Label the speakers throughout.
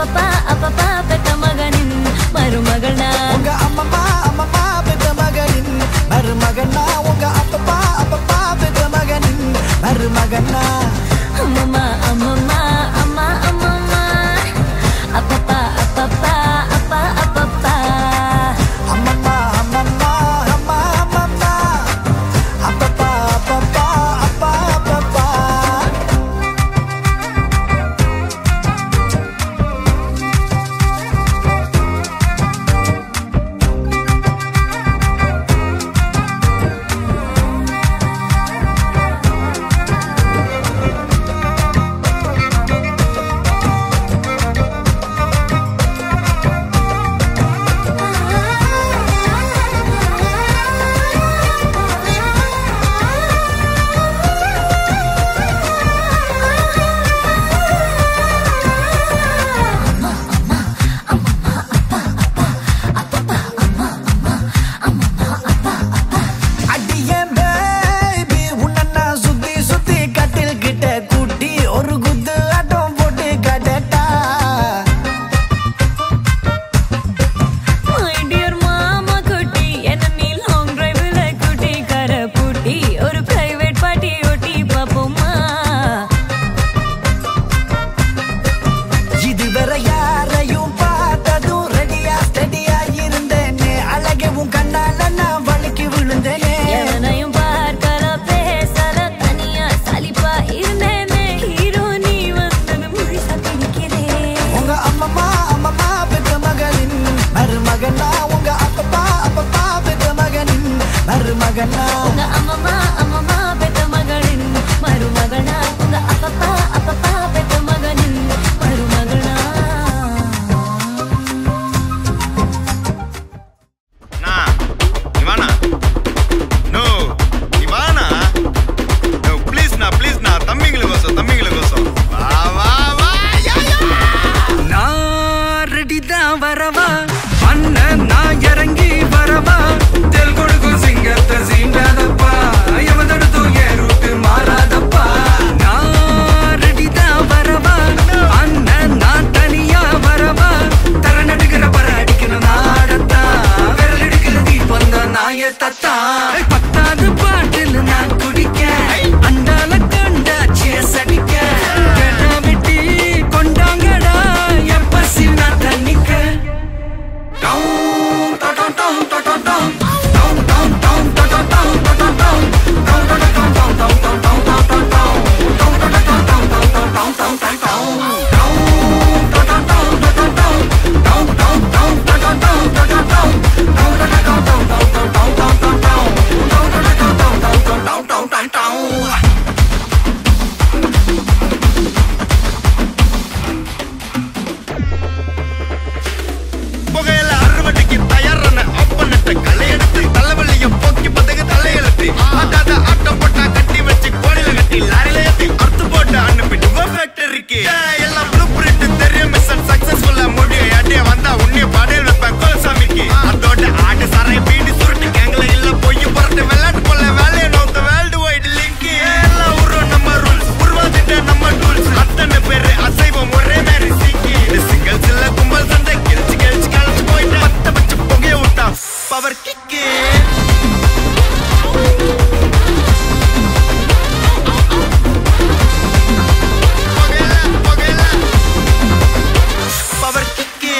Speaker 1: அப்பப்பா அப்பப்பா பெத்த மகனின் மருமகள் நான்
Speaker 2: உங்க அம்மம்மா அம்மம்மா பெற்ற மகனின் மருமகனா உங்க அப்பப்பா அப்பப்பா பெற்ற மகனின் மருமகனா
Speaker 1: அம்மம்மா அம்மம்மா அம்மா அம்மம்மா அப்பப்பா அப்பப்பா அப்பா அப்பப்பா
Speaker 2: அம்மம்மா அம்மம்மா அம்மா அம்மம்மா அப்பப்பா அப்பப்பா அப்பா அப்பப்பா அடியேன் baby, உன்னை நான் சுத்தி சுத்தி கட்டில் கிட்ட கூட்டி ஒரு குத்து ஆட்டம் போட்டு காட்டட்டா
Speaker 1: My dear மாமா குட்டி என்ன நீ லாங் டிரைவ்ல கூட்டி கர பூட்டி ஒரு பிரைவேட் பார்ட்டி ஒட்டி பாப்போமா
Speaker 2: இதுவரை யாரையும் பார்த்ததும் ரெடியா ஸ்டடியா இருந்தேனே அழகே உன் கண்ணால நான் வலிக்கு விழுந்தேனே
Speaker 1: எவனையும் பார்க்கல பேசல தனியா சலிப்பா இருந்தேனே ஹீரோ நீ வந்தது முழுசா பிடிக்கிறேன்
Speaker 2: உங்க அம்மம்மா அம்மம்மா பெற்ற மகனின் மருமகனா உங்க அப்பப்பா அப்பப்பா பெற்ற மகனின் மருமகனா
Speaker 1: உங்க அம்மம்மா அம்மம்மா பெத்த மகளின் மருமகனா உங்க அப்பப்பா அப்பப்பா பெத்த மகனின் மருமகனா
Speaker 3: నా ఇవానా నో ఇవానా నో ప్లీజ్ నా ప్లీజ్ నా తమ్మింగుల కోసం తమ్మింగుల కోసం వా వా వా యా యా
Speaker 4: நான் ரெடி தான் வரவா அண்ணன் நான் இறங்கி வரவா தெல் கொடுக்கும் சிங்கத்தை சீண்டாதப்பா எவன் தடுத்தும் என் ரூட்டு மாறாதப்பா நான் ரெடி தான் வரவா அண்ணன் நான் தனியா வரவா தர நடுக்கிற பர அடிக்கணும் நாடத்தா விரல் எடுக்கிற தீபம் தான் நாய தத்தா பத்தாவது பாட்டில் நான் குடிக்க அண்டால கண்டா சேஸ் அடிக்க கேட்டா வெட்டி கொண்டாங்கடா என் பசி நான் தண்ணிக்க down down down down down down down down down down down down down down down down down down down
Speaker 3: புகையில அறுவடைக்கு தயாரான அப்பனட்ட களையெடுத்து தலைவலியும் போக்கி பதகு தலையெழுத்து அதாத ஆட்டம் போட்டா கட்டி வச்சு கோடியில கட்டி லாரில ஏத்தி அறுத்து போட்டு அனுப்பிட்டு ஃபேக்டரிக்கு எல்லாம் ப்ளூ பிரிண்ட் தெரியும் மிஷன் சக்சஸ்ஃபுல்லா முடியும் அடியே வந்தா உன்னைய பாடையில் வைப்பேன் கோலசாமிக்கு அதோட ஆடு சரை பீடி சுருட்டு கேங்கல இல்ல பொய் புரட்டு விளையாட்டு போல வேலையை நோத்த வேர்ல்டு வைடு லிங்க் எல்லாம் உருவம் நம்ம ரூல்ஸ் உருவாதிட்ட நம்ம டூல்ஸ் அத்தனை பேரு அசைவம் ஒரே மாதிரி சிங்கி இது சிங்கிள்ஸ் இல்ல கும்பல் சண்டை கிழிச்சு கிழிச்சு கழிச்சு போயிட்டு பத்த வச்சு புகைய விட்டா பவர் கிக்கு புகையில புகையில பவர் கிக்கு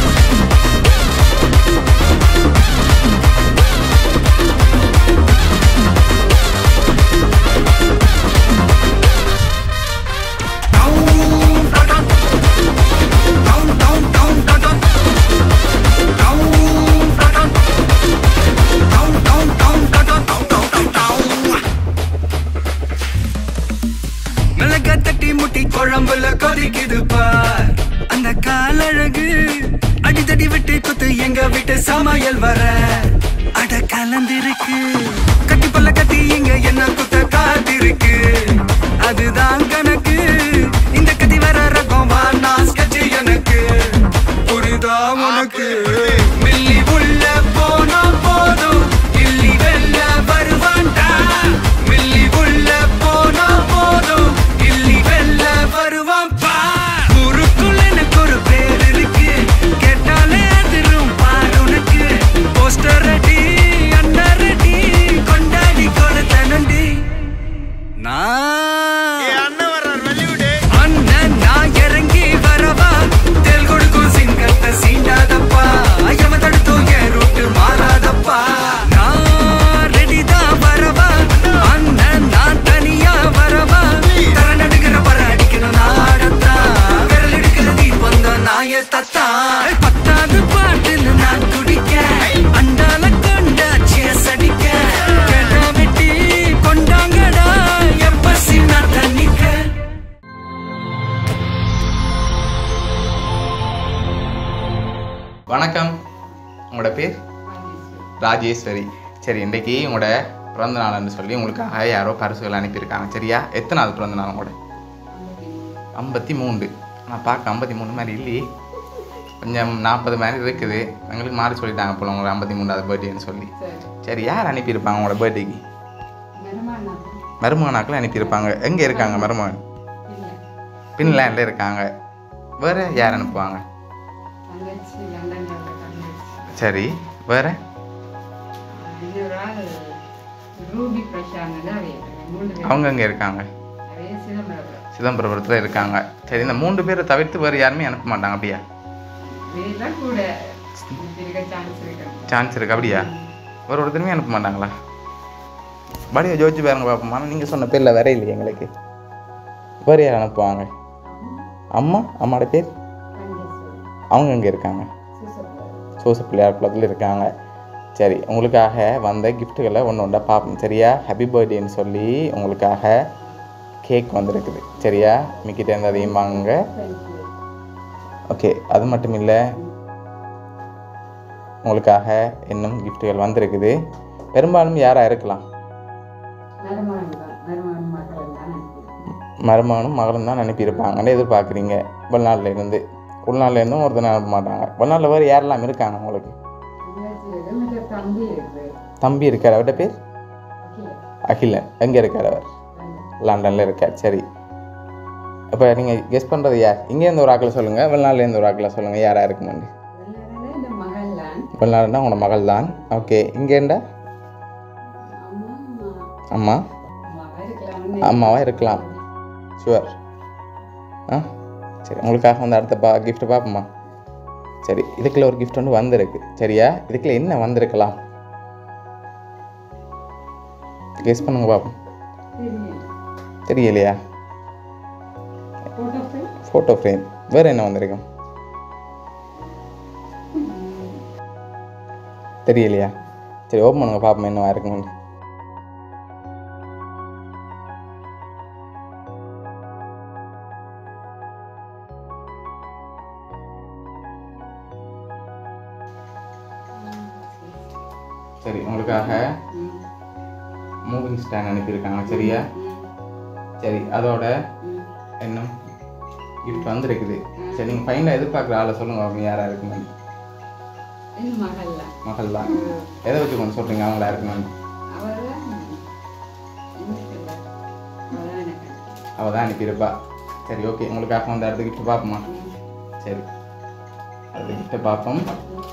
Speaker 4: மிளகா தட்டி முட்டி குழம்புல கொதிக்குது பார் அந்த காலழகு அடிதடி விட்டு குத்து எங்க வீட்டு சமையல் வர அட கலந்திருக்கு கட்டி பல்ல கட்டி இங்க என்ன குத்த காத்திருக்கு அதுதான் கணக்கு இந்த கதி வர ரகம் வா நான் sketch எனக்கு புரிதா உனக்கு மில்லி உள்ள போனா போதும் கிள்ளி வெல்ல வருவான்டா மில்லி உள்ள போனா போதும் கிள்ளி வெல்ல வருவான் பா ஊருக்குள்ள எனக்கு ஒரு பேரு தத்தா பத்தாவது பாட்டில் நான் குடிக்க அண்டால கொண்டா சேஸ் அடிக்க கெடா வெட்டி கொண்டாங்கடா எப்பசி நான் தண்ணிக்க
Speaker 5: வணக்கம் உங்களோட பேர் ராஜேஸ்வரி சரி இன்றைக்கி உங்களோட பிறந்த நாள்னு சொல்லி உங்களுக்காக யாரோ பரிசுகள் அனுப்பியிருக்காங்க சரியா எத்தனாவது பிறந்த நாள் உங்களோட ஐம்பத்தி மூன்று நான் பார்க்க ஐம்பத்தி மூணு மாதிரி இல்லையே கொஞ்சம் நாற்பது மாதிரி இருக்குது எங்களுக்கு மாறி சொல்லிட்டாங்க போல உங்களை ஐம்பத்தி மூணாவது பர்த்டேன்னு சொல்லி சரி யார் அனுப்பியிருப்பாங்க உங்களோட பர்த்டேக்கு மருமகனாக்கள் அனுப்பியிருப்பாங்க எங்கே இருக்காங்க மருமகன் பின்லாண்டில் இருக்காங்க வேறு யார் அனுப்புவாங்க சரி வேறு
Speaker 6: ரூபி பிரசாந்த் தான் மூணு பேர்
Speaker 5: அவங்க எங்கே இருக்காங்க
Speaker 6: நிறைய சிதம்பரம்
Speaker 5: சிதம்பரபுரத்தில் இருக்காங்க சரி இந்த மூன்று பேரை தவிர்த்து வேறு யாருமே அனுப்ப மாட்டாங்க அப்படியா
Speaker 6: வேலாம் கூட இருக்க சான்ஸ் இருக்கு
Speaker 5: சான்ஸ் இருக்கு அப்படியா ஒரு ஒருத்தருமே அனுப்ப மாட்டாங்களா படியை ஜோதிச்சு பாருங்க பார்ப்போம் ஆனால் நீங்கள் சொன்ன பேரில் வேற இல்லையே எங்களுக்கு வேறு யார் அனுப்புவாங்க அம்மா அம்மாவோட பேர் அவங்க எங்கே இருக்காங்க சோச பிள்ளையார் குளத்தில் இருக்காங்க சரி உங்களுக்காக வந்த கிஃப்ட்டுகளை ஒன்று ஒன்றா பார்ப்போம் சரியா ஹாப்பி பர்த்டேன்னு சொல்லி உங்களுக்காக கேக் வந்திருக்குது சரியா மிக்கிட்ட இருந்து அதையும் வாங்க ஓகே அது மட்டும் இல்லை உங்களுக்காக இன்னும் கிஃப்ட்டுகள் வந்திருக்குது பெரும்பாலும் யாராக இருக்கலாம்
Speaker 6: மருமகன் தான் மருமகன் மக்கள் தான் நினைக்கிறேன்
Speaker 5: மருமகனும் மகளும் தான் அனுப்பியிருப்பாங்கன்னு எதிர்பார்க்குறீங்க வெளிநாட்டில் இருந்து உள்நாட்டில் இருந்தும் ஒருத்தர் அனுப்ப மாட்டாங்க வெளிநாட்டில் வேறு யாரெல்லாம் இருக்காங்க உங்களுக்கு
Speaker 6: தங்கச்சி இருக்கு மற்ற தம்பி இருக்கு
Speaker 5: தம்பி இருக்கார் அவர்கிட்ட பேர்
Speaker 6: ஓகே
Speaker 5: அகிலன் எங்கே இருக்கார் அவர் லண்டனில் இருக்கார் சரி இப்போ நீங்கள் கெஸ் பண்ணுறது யார் இங்கேருந்து ஒரு ஆக்களை சொல்லுங்கள் வெளிநாட்டிலேருந்து ஒரு ஆக்களை சொல்லுங்கள் யாராக இருக்குமெண்டு
Speaker 6: எல்லாரும் இந்த மகள் தான்
Speaker 5: வெளிநாடுனா உங்களோட மகள் தான் ஓகே இங்கேண்டா
Speaker 6: அம்மா
Speaker 5: அம்மா
Speaker 6: அம்மாவா இருக்கலாம்
Speaker 5: அம்மாவா இருக்கலாம் ஷுவர் ஆ சரி உங்களுக்காக வந்து அடுத்த பா gift பார்ப்போமா சரி இதுக்குள்ள ஒரு gift ஒன்று வந்திருக்கு சரியா இதுக்குள்ள என்ன வந்திருக்கலாம் கெஸ் பண்ணுங்க பார்ப்போம்
Speaker 6: தெரியும்
Speaker 5: தெரியலையா
Speaker 6: ஃபோட்டோ ஃப்ரேம்
Speaker 5: ஃபோட்டோ ஃப்ரேம் வேறு என்ன வந்திருக்கும் தெரியலையா சரி ஓப்பன் பண்ணுங்க பார்ப்போம் என்ன இருக்குன்னு சரி உங்களுக்காக மூவிங் ஸ்டாண்ட் அனுப்பியிருக்காங்க சரியா சரி அதோட இன்னும் gift வந்திருக்குது சரி நீங்கள் ஃபைனலாக எதிர்பார்க்குற ஆளை சொல்லுங்க அவங்க யாராக இருக்குன்னு
Speaker 6: இது மகள் தான்
Speaker 5: மகள் தான் எதை வச்சு கொண்டு சொல்கிறீங்க அவங்களா இருக்கணும்னு
Speaker 6: அவர் தான் அவதான் எனக்கு
Speaker 5: அவள் தான் அனுப்பியிருப்பா சரி ஓகே உங்களுக்காக வந்து அடுத்த கிஃப்ட் பார்ப்போமா சரி அடுத்த கிஃப்ட்டை பார்ப்போம்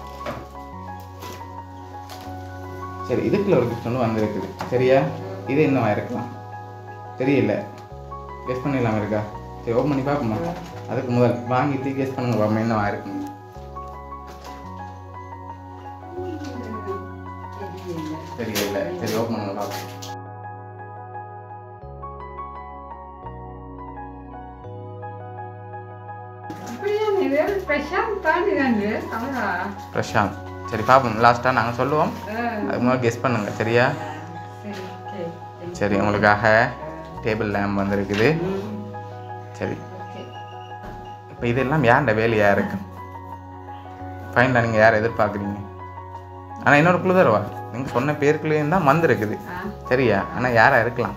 Speaker 5: சரி இதுக்குள்ள ஒரு கிஃப்ட் ஒன்று வந்திருக்குது சரியா இது என்னவா இருக்கலாம் தெரியல கெஸ் பண்ணிடலாமா இருக்கா சரி ஓப்பன் பண்ணி பார்ப்போமா அதுக்கு முதல் வாங்கிட்டு கெஸ் பண்ணுங்க பார்ப்போம் என்னவா இருக்குன்னு
Speaker 6: தெரியல
Speaker 5: தெரியல சரி ஓப்பன் பண்ணுங்க பார்ப்போம்
Speaker 6: அப்படியா இது பிரசாந்த் தாண்டி தாண்டு அவரா
Speaker 5: பிரசாந்த் சரி பார்ப்போம் லாஸ்ட்டாக நாங்கள் சொல்லுவோம் அதுக்கு முதல்ல கெஸ் பண்ணுங்க சரியா
Speaker 6: சரி ஓகே
Speaker 5: சரி உங்களுக்காக டேபிள் லேம்ப் வந்திருக்குது சரி
Speaker 6: ஓகே
Speaker 5: இப்போ இதெல்லாம் யாருடைய வேலையாக இருக்கு ஃபைனலாக நீங்கள் யாரை எதிர்பார்க்குறீங்க ஆனால் இன்னொரு குழு தருவா நீங்கள் சொன்ன பேருக்குள்ளேயும் தான் வந்திருக்குது
Speaker 6: ஆ
Speaker 5: சரியா ஆனால் யாராக இருக்கலாம்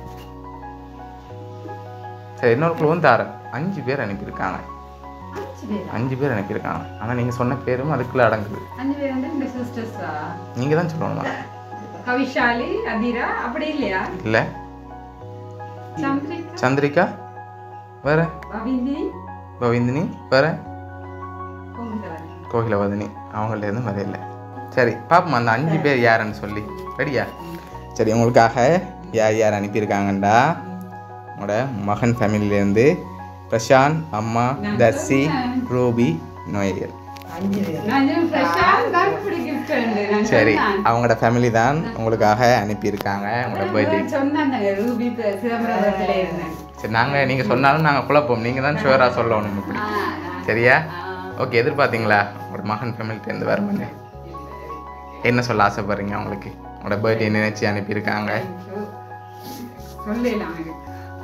Speaker 5: சரி இன்னொரு குழுவும் தாரேன் அஞ்சு பேர் அனுப்பியிருக்காங்க
Speaker 6: அஞ்சு பேரா
Speaker 5: அஞ்சு பேர் அனுப்பியிருக்காங்க ஆனால் நீங்கள் சொன்ன பேரும் அதுக்குள்ளே அடங்குது
Speaker 6: அஞ்சு பேர் வந்து இந்த சிஸ்டர்ஸா
Speaker 5: நீங்கள் தான் சொல்லணுமா
Speaker 6: கவிஷாலி அதிரா அப்படி இல்லையா
Speaker 5: இல்லை
Speaker 6: சந்திரிகா
Speaker 5: சந்திரிகா வேற
Speaker 6: பவிந்தி
Speaker 5: கோவிந்தினி வேற
Speaker 6: கோவிந்தவன்
Speaker 5: கோகிலவதினி அவங்கள்ட்ட வரையில சரி பாப்போம் அந்த அஞ்சு பேர் யாருன்னு சொல்லி ரெடியா சரி உங்களுக்காக யார் யார் அனுப்பியிருக்காங்கண்டா உங்களோட மகன் ஃபேமிலியிலேருந்து பிரசாந்த் அம்மா தர்சி ரூபி நோயல்
Speaker 6: நான் பிரசாந்த் தான் இப்படி gift உண்டு. நான்
Speaker 5: சரி
Speaker 6: சொன்னேன்.
Speaker 5: அவங்களோட ஃபேமிலி தான் உங்களுக்காக அனுப்பியிருக்காங்க உங்களோட பர்த்டே
Speaker 6: நான் சொன்னேன் அந்த ரூபி ப- சிதம்பரத்துல இருந்தேன்
Speaker 5: சரி நாங்கள் நீங்கள் சொன்னாலும் நாங்கள் குழப்போம் நீங்கள் தான் ஷுவராக சொல்லணும் இப்படி
Speaker 6: ஆ, நான்-
Speaker 5: சரியா
Speaker 6: ஆ.
Speaker 5: ஓகே எதிர்பார்த்தீங்களா உங்களோட மகன் ஃபேமிலிட்டேருந்து வருமானு என்ன சொல்ல ஆசைப்படுறீங்க அவங்களுக்கு உங்களோட பர்த்டே நினைச்சு அனுப்பியிருக்காங்க
Speaker 6: சொல்லலாம் எனக்கு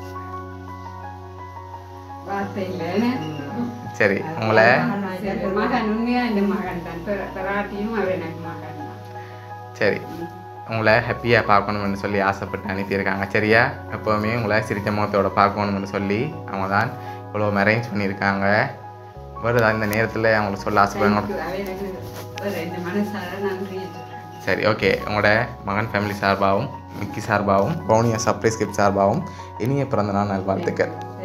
Speaker 6: வார்த்தை இல்லை
Speaker 5: சரி உங்களை
Speaker 6: சரி, மகன் உண்மையா இந்த மகன் தான் பிற- பிறாட்டியும் அவர் எனக்கு மகன் தான்
Speaker 5: சரி உங்களை ஹாப்பியாக பார்க்கணும்னு சொல்லி ஆசைப்பட்டு அனுப்பியிருக்காங்க சரியா எப்போவுமே உங்களை சிரிச்ச முகத்தோட பார்க்கணும்னு சொல்லி அவங்க தான் இவ்வளோ அரேஞ்ச் பண்ணியிருக்காங்க வருதா இந்த நேரத்தில் அவங்களுக்கு சொல்ல ஆசைப்படுறாங்க
Speaker 6: அவர் எனக்கு ஒரு இந்த மனசார நன்றி சொல்றேன்
Speaker 5: சரி ஓகே உங்களோட மகன் ஃபேமிலி சார்பாகவும் மிக்கி சார்பாகவும் பவுனியா சர்ப்ரைஸ் கிஃப்ட் சார்பாகவும் இனிய பிறந்த நாள் நல்வாழ்த்துக்கள்